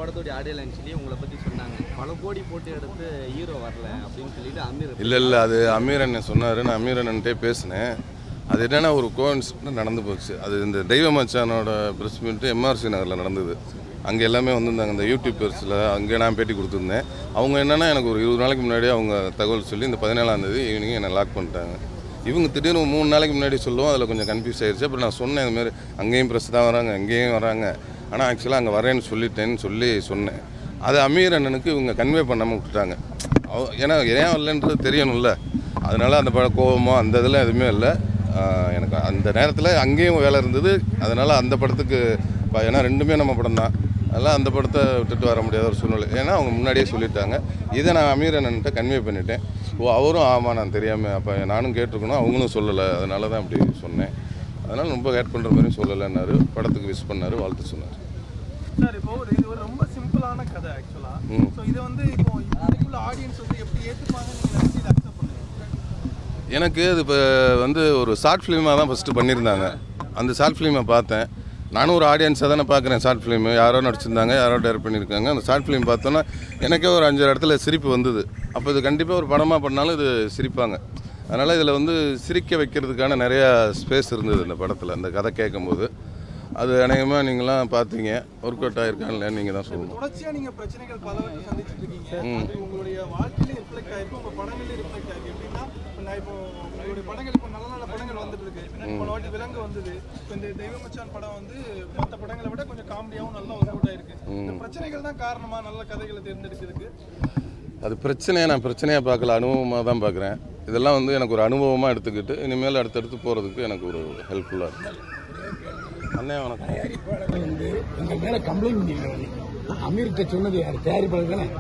படத்தோடைய ஆடியோ லான்ச்லேயே உங்களை பற்றி சொன்னாங்க பல கோடி போட்டு எடுத்து ஹீரோ வரல அப்படின்னு சொல்லிட்டு அமீர் இல்லை இல்லை அது அமீர் அண்ணன் சொன்னார் நான் அமீர் அண்ணன்ட்டே பேசினேன் அது என்னென்னா ஒரு கோயின்சிடன்ட் நடந்து போச்சு அது இந்த தெய்வ மச்சானோட ப்ரெஸ் மீட்டு எம்ஆர்சி நகரில் நடந்தது அங்கே எல்லாமே வந்திருந்தாங்க இந்த யூடியூபர்ஸில் அங்கே நான் பேட்டி கொடுத்துருந்தேன் அவங்க என்னென்னா எனக்கு ஒரு இருபது நாளைக்கு முன்னாடியே அவங்க தகவல் சொல்லி இந்த பதினேழாம் தேதி ஈவினிங் என்னை லாக் பண்ணிட்டாங்க இவங்க திடீர்னு மூணு நாளைக்கு முன்னாடி சொல்லுவோம் அதில் கொஞ்சம் கன்ஃபியூஸ் ஆயிடுச்சு அப்புறம் நான் சொன்னேன் இந்த மாதிரி அங்கேயும் ப்ரெஸ் தான் வராங்க அங்கேயும் வராங்க ஆனால் ஆக்சுவலாக அங்கே வரேன்னு சொல்லிட்டேன்னு சொல்லி சொன்னேன் அது அமீர் அண்ணனுக்கு இவங்க கன்வே பண்ணாமல் விட்டுட்டாங்க அவ- ஏன்னா ஏன் வரலன்றது தெரியணும்ல அதனால அந்த பட கோபமோ அந்த இதெல்லாம் எதுவுமே இல்லை ஆஹ் எனக்கு அந்த நேரத்தில் அங்கேயும் வேலை இருந்தது அதனால் அந்த படத்துக்கு ப- ஏன்னா ரெண்டுமே நம்ம படம் தான் அதெல்லாம் அந்த படத்தை விட்டுட்டு வர முடியாத ஒரு சூழ்நிலை ஏன்னா அவங்க முன்னாடியே சொல்லிட்டாங்க இதை நான் அமீர் அண்ணன்ட்ட கன்வே பண்ணிட்டேன் ஓ அவரும் ஆமாம் நான் தெரியாமல் அப்போ நானும் கேட்டிருக்கணும் அவங்களும் சொல்லலை அதனால தான் அப்படி சொன்னேன் அதனால் ரொம்ப ஹேட் பண்ணுற மாதிரியும் சொல்லலைன்னாரு படத்துக்கு விஷ் பண்ணார் வாழ்த்து சொன்னார் சார் இப்போ ஒரு இது ஒரு ரொம்ப சிம்பிளான கதை ஆக்சுவலா ம். ஸோ இதை வந்து இப்போ இப்போதைக்குள்ள ஆடியன்ஸ் வந்து எப்படி ஏற்றுப்பாங்க நீங்க நினைச்சு இதை அக்செப்ட் பண்ணுங்க எனக்கு இது இப்போ வந்து ஒரு ஷார்ட் ஃபிலிமாக தான் ஃபஸ்ட்டு பண்ணியிருந்தாங்க அந்த ஷார்ட் ஃபிலிமை பார்த்தேன் நானும் ஒரு ஆடியன்ஸாக தானே பார்க்குறேன் ஷார்ட் ஃபிலிமு யாரோ நடிச்சிருந்தாங்க யாரோ டைரக்ட் பண்ணியிருக்காங்க அந்த ஷார்ட் ஃபிலிம் பார்த்தோன்னா எனக்கே ஒரு அஞ்சு இடத்துல சிரிப்பு வந்தது அப்போ இது கண்டிப்பாக ஒரு படமாக பண்ணாலும் இது சிரிப்பாங்க அதனால் இதில் வந்து சிரிக்க வைக்கிறதுக்கான நிறையா ஸ்பேஸ் இருந்தது இந்த படத்தில் அந்த கதை கேட்கும்போது அது அநேகமாக நீங்களாம் பார்த்தீங்க ஒர்க் அவுட் ஆயிருக்கான்னு நீங்கள் தான் சொல்லணும் தொடர்ச்சியா நீங்க பிரச்சனைகள் பலவற்றை சந்திச்சுட்டு இருக்கீங்க அது உங்களுடைய வாழ்க்கையில ரிஃப்ளெக்ட் ஆயிருக்கு உங்க படங்கள்ல ரிஃப்ளெக்ட் ஆயிருக்கு எப்படின்னா இப்ப நான் இப்போ உங்களுடைய படங்கள் இப்போ நல்ல நல்ல படங்கள் வந்துட்டு இருக்கு போன வாட்டி விலங்கு வந்தது இப்போ இந்த தெய்வ மச்சான் படம் வந்து மற்ற படங்களை விட கொஞ்சம் காமெடியாவும் நல்லா ஒர்க் அவுட் ஆயிருக்கு இந்த பிரச்சனைகள் தான் காரணமா நல்ல கதைகளை தேர்ந்தெடுக்கிறதுக்கு அது பிரச்சனையை நான் பிரச்சனையாக பார்க்கல அனுபவமாக தான் பார்க்குறேன் இதெல்லாம் வந்து எனக்கு ஒரு அனுபவமாக எடுத்துக்கிட்டு இனிமேல் அடுத்தடுத்து போகிறதுக்கு எனக்கு ஒரு ஹெல்ப்ஃபுல்லாக இருக்கும் அண்ணே வணக்கம் வந்து எங்க மேல கம்ப்ளைண்ட் பண்ணிருக்காங்க அமீர்கிட்ட சொன்னது யார் தயாரிப்பாளர் தானே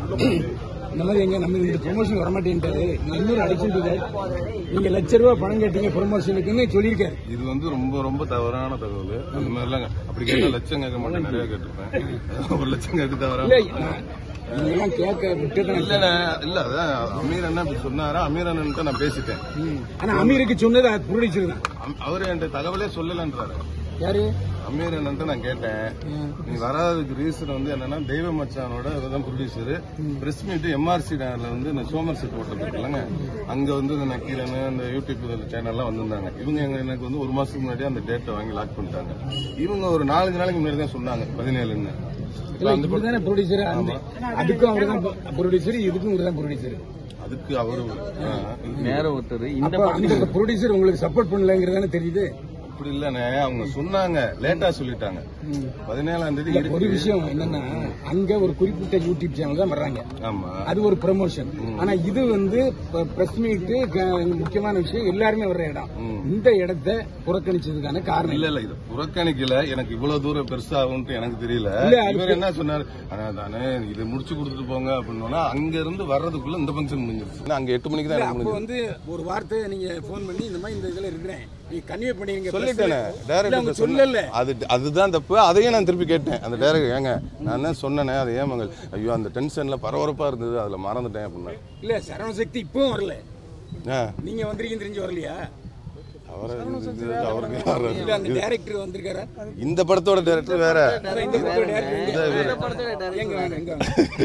இந்த மாதிரி எங்க நம்ம இந்த ப்ரொமோஷன் வரமாட்டேன்ட்டாரு நான் இன்னொரு அடிச்சுட்டு நீங்க லட்ச ரூபாய் பணம் கேட்டீங்க ப்ரொமோஷனுக்குன்னு சொல்லியிருக்காரு இது வந்து ரொம்ப ரொம்ப தவறான தகவல் அந்த மாதிரிலாம் அப்படி கேட்டால் லட்சம் கேட்க மாட்டேன் நிறைய கேட்டிருப்பேன் ஒரு லட்சம் கேட்டு தவறா இல்ல நீங்க எல்லாம் கேட்க விட்டுதான் இல்லைண்ணே இல்லை அதான் அமீர் அண்ணா இப்படி சொன்னாரா அமீர் அண்ணன்ட்ட நான் பேசிட்டேன் ஆனா அமீருக்கு சொன்னது அது புரொடியூசர் தான் அம்- அவர் என்கிட்ட தகவலே சொல்லலைன்றாரு யாரு அமீர் அண்ணன்ட்ட நான் கேட்டேன் நீ வராததுக்கு ரீசன் வந்து என்னன்னா தெய்வ மச்சானோட தான் ப்ரொடியூசர் பிரஸ் மீட் எம்ஆர்சி நகர்ல வந்து இந்த சோமர் செட் ஹோட்டல் இருக்குல்லங்க அங்க வந்து இந்த நக்கீரன் இந்த யூடியூப் சேனல்லாம் வந்திருந்தாங்க இவங்க எங்க எனக்கு வந்து ஒரு மாசத்துக்கு முன்னாடியே அந்த டேட்டை வாங்கி லாக் பண்ணிட்டாங்க இவங்க ஒரு நாலஞ்சு நாளைக்கு முன்னாடி தான் சொன்னாங்க பதினேழுன்னு இல்ல இவர் தானே ப்ரொடியூசர் அதுக்கும் அவர் தான் ப்ரொடியூசர் இதுக்கும் இவர் தான் ப்ரொடியூசர் அதுக்கு அவரு ஆ, வேற ஒருத்தர் இந்த அப்ப அந்த ப்ரொடியூசர் உங்களுக்கு சப்போர்ட் பண்ணலங்கிறது தானே தெரியுது அப்படி இல்லண்ணே அவங்க சொன்னாங்க லேட்டா சொல்லிட்டாங்க பதினேழாம் தேதி இல்ல, இருக்கு. ஒரு விஷயம் என்னன்னா அங்க ஒரு குறிப்பிட்ட யூடியூப் சேனல் தான் வர்றாங்க ஆமா அது ஒரு ப்ரமோஷன் ஆனா இது வந்து பிரஸ் மீட் முக்கியமான விஷயம் எல்லாருமே வர்ற இடம் இந்த இடத்தை புறக்கணிச்சதுக்கான காரணம் இல்ல இல்ல இது புறக்கணிக்கல எனக்கு இவ்வளவு தூரம் பெருசாகும்னு எனக்கு தெரியல இல்ல, அது- இவர் என்ன சொன்னாரு "அண்ணா, தானே இது முடிச்சு கொடுத்துட்டு போங்க அப்படின்னா அங்க இருந்து வர்றதுக்குள்ள இந்த ஃபங்க்ஷன் முடிஞ்சிருச்சு ஏன்னா, அங்க எட்டு மணிக்கு தான் எனக்கு அப்போ முடிஞ்சது வந்து ஒரு வார்த்தை நீங்க போன் பண்ணி இந்த மாதிரி இந்த இதுல இருக்கிறேன் நீ கன்வே பண்ணிருங்க சொல்லிட்டேனே அவங்க டேரக்டர் சொல்லல அது அதுதான் தப்பு அதையும் நான் திருப்பி கேட்டேன் அந்த டேரக்டர் ஏங்க நான் தான் சொன்னேனே அது ஏன் மகள் ஐயோ அந்த டென்ஷன்ல பரபரப்பா இருந்தது அதுல மறந்துட்டேன் அப்படின்னா இல்ல சரவண சக்தி இப்பவும் வரல ஆ, நீங்க வந்திருக்கீங்க தெரிஞ்சு வரலையா அவரை இது அவருக்கு யாரு? இல்ல அந்த டைரக்டர் வந்திருக்காரா இந்த படத்தோட டேரக்டர் வேற அதான் இந்த பக்கம் டைரக்டர் எங்க வாங்க எங்க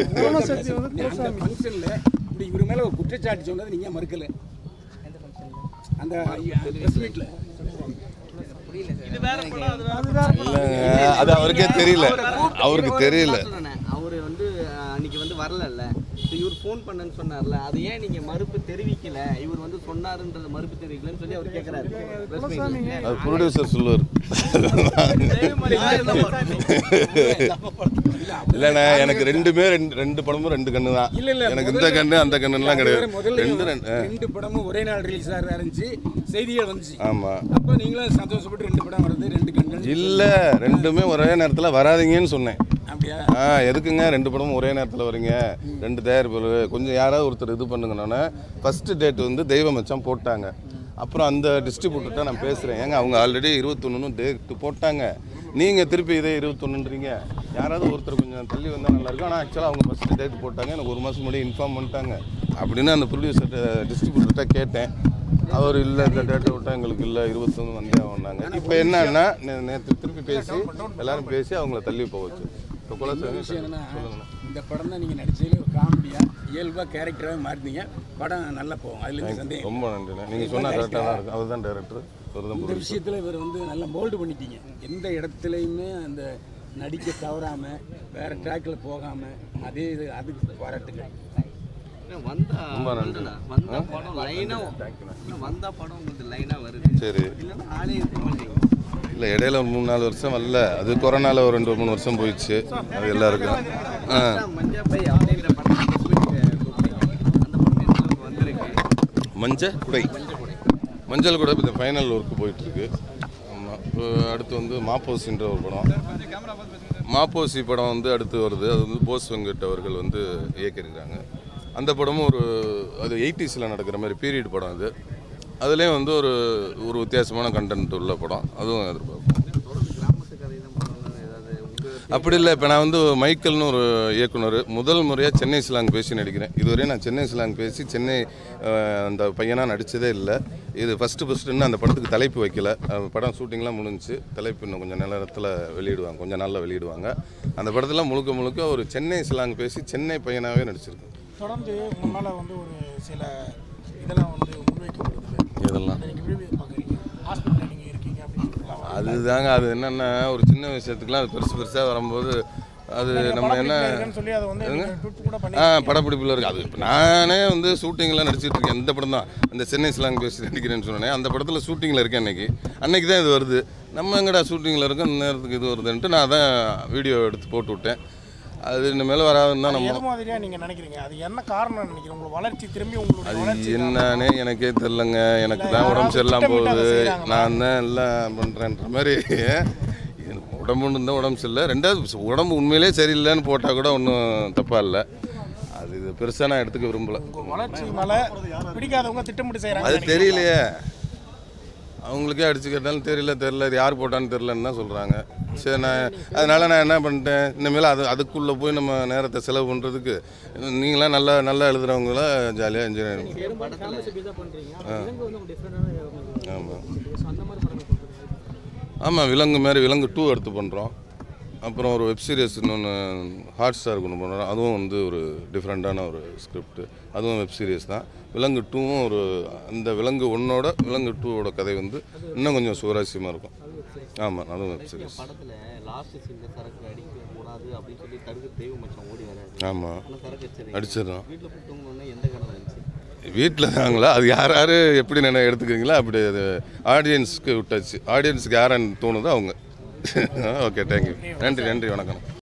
வாங்க அந்த ஃபங்க்ஷன்ல இப்படி இவர் மேல ஒரு குற்றச்சாட்டு சொன்னது நீங்க மறுக்கல அந்த பிரஸ் மீட்ல இல்லைங்க அது அவருக்கே தெரியல அவருக்கு தெரியல அவர் வந்து அஹ், அன்னைக்கு வந்து வரலல்ல So, இவர் ஃபோன் பண்ணேன்னு சொன்னார்ல அது ஏன் நீங்க மறுப்பு தெரிவிக்கல இவர் வந்து சொன்னாருன்றது மறுப்பு தெரிவிக்கலன்னு சொல்லி அவர் கேட்கறாரு Press meet ல. அது ப்ரொடியூசர் சொல்லுவார் இல்லண்ணே எனக்கு ரெண்டுமே ரெண்டு ரெண்டு படமும் ரெண்டு கண்ணு தான் இல்ல இல்ல எனக்கு இந்த முதல்ல- கண்ணு அந்த கண்ணுலாம் அது கிடையாது வேற முதல்ல ரெண்டு ரெண்டு ஆ, ரெண்டு படமும் ஒரே நாள் ரிலீஸ் ஆக இருந்துச்சு செய்திகள் வந்துச்சு ஆமா அப்போ நீங்களும் சந்தோஷப்பட்டு ரெண்டு படம் வருது ரெண்டு கண்கள் இல்ல ரெண்டுமே ஒரே நேரத்துல வராதீங்கன்னு சொன்னேன் அப்படியா ஆ எதுக்குங்க ரெண்டு படமும் ஒரே நேரத்தில் வரீங்க ரெண்டு தயாரிப்பாளர் கொஞ்சம் யாராவது ஒருத்தர் இது பண்ணுங்கன்னொன்னே ஃபர்ஸ்ட் டேட் வந்து தெய்வ மச்சான் போட்டாங்க அப்புறம் அந்த டிஸ்ட்ரிபியூட்டர்கிட்ட நான் பேசுகிறேன் ஏங்க அவங்க ஆல்ரெடி இருபத்தொன்னு டேட் போட்டாங்க நீங்கள் திருப்பி இதே இருபத்தொன்னுன்றீங்க யாராவது ஒருத்தர் கொஞ்சம் தள்ளி வந்தால் நல்லாயிருக்கும் ஆனால் ஆக்சுவலாக அவங்க ஃபஸ்ட்டு டேட் போட்டாங்க எனக்கு ஒரு மாதம் முன்னாடி இன்ஃபார்ம் பண்ணிட்டாங்க அப்படின்னு அந்த ப்ரொடியூசர்கிட்ட டிஸ்ட்ரிபியூட்டர்கிட்ட கேட்டேன் அவர் இல்லை இந்த டேட்டை விட்டா எங்களுக்கு இல்லை இருபத்தொன்று வந்தே ஆகுனாங்க இப்போ என்னன்னா நேற்று திருப்பி பேசி எல்லாரும் பேசி அவங்கள தள்ளி போக வச்சு இப்போ குலசாமி விஷயம் என்னன்னா சொல்லுங்கண்ணா இந்த படம் தான் நீங்கள் நடிச்சதுல காமெடியாக இயல்பாக கேரக்டராகவே மாறினீங்க படம் நல்லா போகும் அதில் எந்த சந்தேகம் ரொம்ப நன்றிண்ணே நீங்கள் சொன்னால் கரெக்டாக தான் இருக்கும் அவர் தான் டேரக்டர் அவர் தான் இந்த விஷயத்தில் இவர் வந்து நல்லா மோல்டு பண்ணிட்டீங்க எந்த இடத்துலையுமே அந்த நடிக்க தவறாமல் வேற ட்ராக்கில் போகாமல் அதே இது அதுக்கு பாராட்டுகள் ஏன்னா வந்தா ரொம்ப நன்றி. வந்தா வந்தா படம் லைனா வந்தா படம் உங்களுக்கு லைனா வருது சரி இல்லைன்னா ஆளே இருக்க மாட்டேங்குது இல்லை இடையில ஒரு மூணு நாலு வருஷம் வரல அது கொரோனாவில் ஒரு ரெண்டு மூணு வருஷம் போயிடுச்சு அது எல்லாருக்கும் ஆ மஞ்சா பை அப்படிங்கிற படம் கூப்பிட்டீங்க அந்த படம் எந்த அளவுக்கு வந்திருக்கு மஞ்சள் குடை மஞ்சள் கூட இப்போ ஃபைனல் ஒர்க் போயிட்டுருக்கு ஆமாம் இப்போ அடுத்து வந்து மாப்போசின்ற ஒரு படம் மாப்போசி படம் வந்து அடுத்து வருது அது வந்து போஸ் வெங்கட் அவர்கள் வந்து இயக்கியிருக்கிறாங்க அந்த படமும் ஒரு அது எயிட்டிஸில் நடக்கிற மாதிரி பீரியட் படம் அது அதுலேயும் வந்து ஒரு ஒரு வித்தியாசமான கண்டென்ட் உள்ள படம் அதுவும் எதிர்பார்ப்போம் தொடர்ந்து கிராமத்து கதை தான் படம் ஏதாவது உங்க அப்படி இல்லை இப்போ நான் வந்து மைக்கேல்னு ஒரு இயக்குனர் முதல் முறையாக சென்னை ஸ்லாங் பேசி நடிக்கிறேன் இதுவரையும் நான் சென்னை ஸ்லாங் பேசி சென்னை அஹ், அந்த பையனாக நடித்ததே இல்லை இது ஃபஸ்ட்டு ஃபஸ்ட்டு இன்னும் அந்த படத்துக்கு தலைப்பு வைக்கல அஹ், படம் ஷூட்டிங்லாம் முடிஞ்சுச்சு தலைப்பு இன்னும் கொஞ்சம் நேரத்தில் வெளியிடுவாங்க கொஞ்சம் நாளில் வெளியிடுவாங்க அந்த படத்தில் முழுக்க முழுக்க ஒரு சென்னை ஸ்லாங் பேசி சென்னை பையனாகவே நடிச்சிருக்கேன் தொடர்ந்து முன்னால் வந்து ஒரு சில இதெல்லாம் வந்து முன்வைக்கப்படுது இதெல்லாம் அதை நீங்கள் எப்படி பார்க்குறீங்க ஹாஸ்பிட்டலில் நீங்கள் இருக்கீங்க அப்படின்னு சொல்லலாம் அதுதாங்க அது என்னென்னா ஒரு சின்ன விஷயத்துக்குலாம் அது பெருசு பெருசாக வரும்போது அது நம்ம என்ன இருக்குன்னு சொல்லி அதை வந்து நீங்கள் ட்விட் கூட பண்ணி ஆ படப்பிடிப்பில் இருக்குது அது இப்போ நானே வந்து ஷூட்டிங்லாம் நடிச்சிட்டு இருக்கேன் இந்த படம் தான் அந்த சென்னை ஸ்லாங் பேசி நடிக்கிறேன்னு சொன்னேன் அந்த படத்தில் ஷூட்டிங்கில் இருக்கேன் அன்னைக்கு அன்னைக்கு தான் இது வருது நம்ம எங்கடா ஷூட்டிங்கில் இருக்கோம் இந்த நேரத்துக்கு இது வருதுன்ட்டு நான் தான் வீடியோ எடுத்து போட்டு விட்டேன் அது இனிமேல் வராதுன்னு தான் நம்ம எது மாதிரியா நீங்கள் நினைக்கிறீங்க அது என்ன காரணம் நினைக்கிறீங்க உங்களோட வளர்ச்சி திரும்பி உங்களுடைய அது வளர்ச்சி என்னன்னே எனக்கே தெரிலங்க எனக்கு தான் உடம்பு சரியில்லாம போகுது நான் தான் எல்லாம் பண்ணுறேன்ற மாதிரி எனக்கு உடம்பு இருந்தால் உடம்பு சரியில்லை ரெண்டாவது உடம்பு உண்மையிலே சரியில்லைன்னு போட்டால் கூட ஒன்றும் தப்பாக இல்லை அது இது பெருசாக நான் எடுத்துக்க விரும்பலை உங்கள் வளர்ச்சி மேலே பிடிக்காதவங்க திட்டமிட்டு செய்கிறாங்க அது தெரியலையே அவங்களுக்கே அடிச்சு கேட்டாலும் தெரியல தெரியல இது யார் போட்டான்னு தெரியலன்னு தான் சொல்கிறாங்க சரி நான் அதனால நான் என்ன பண்ணிட்டேன் இனிமேல் அது அதுக்குள்ளே போய் நம்ம நேரத்தை செலவு பண்ணுறதுக்கு நீங்களாம் நல்லா நல்லா எழுதுறவங்கள ஜாலியாக இன்ஜினியரிங் ஆமாம் ஆமாம் விலங்கு மாதிரி விலங்கு டூ எடுத்து பண்ணுறோம் அப்புறம் ஒரு வெப் சீரிஸ் இன்னொன்று ஹாட் ஸ்டாருக்கு ஒன்று பண்ணுறோம் அதுவும் வந்து ஒரு டிஃப்ரெண்ட்டான ஒரு ஸ்கிரிப்ட் அதுவும் வெப் சீரிஸ் தான் விலங்கு டூவும் ஒரு அந்த விலங்கு ஒன்னோட விலங்கு டூவோட கதை வந்து இன்னும் கொஞ்சம் சுவாரஸ்யமாக இருக்கும் ஆமாம் அதுவும் வெப் சீரிஸ் படத்துல லாஸ்ட் சீன்ல சரக்கு அடிக்க கூடாது அப்படின்னு சொல்லி தடுக்க தெய்வ மச்சான் ஓடி வராது ஆமாம் ஆனா சரக்கு அடிச்சது அடிச்சிடுறோம் வீட்டுல போட்டவங்க எந்த கனவு இருந்துச்சு வீட்டில் தாங்களா அது யார் யார் எப்படி நினை எடுத்துக்கிறீங்களோ அப்படி அது ஆடியன்ஸ்க்கு விட்டாச்சு ஆடியன்ஸுக்கு யாருன்னு தோணுதோ அவங்க ஓகே தேங்க்யூ நன்றி நன்றி வணக்கம்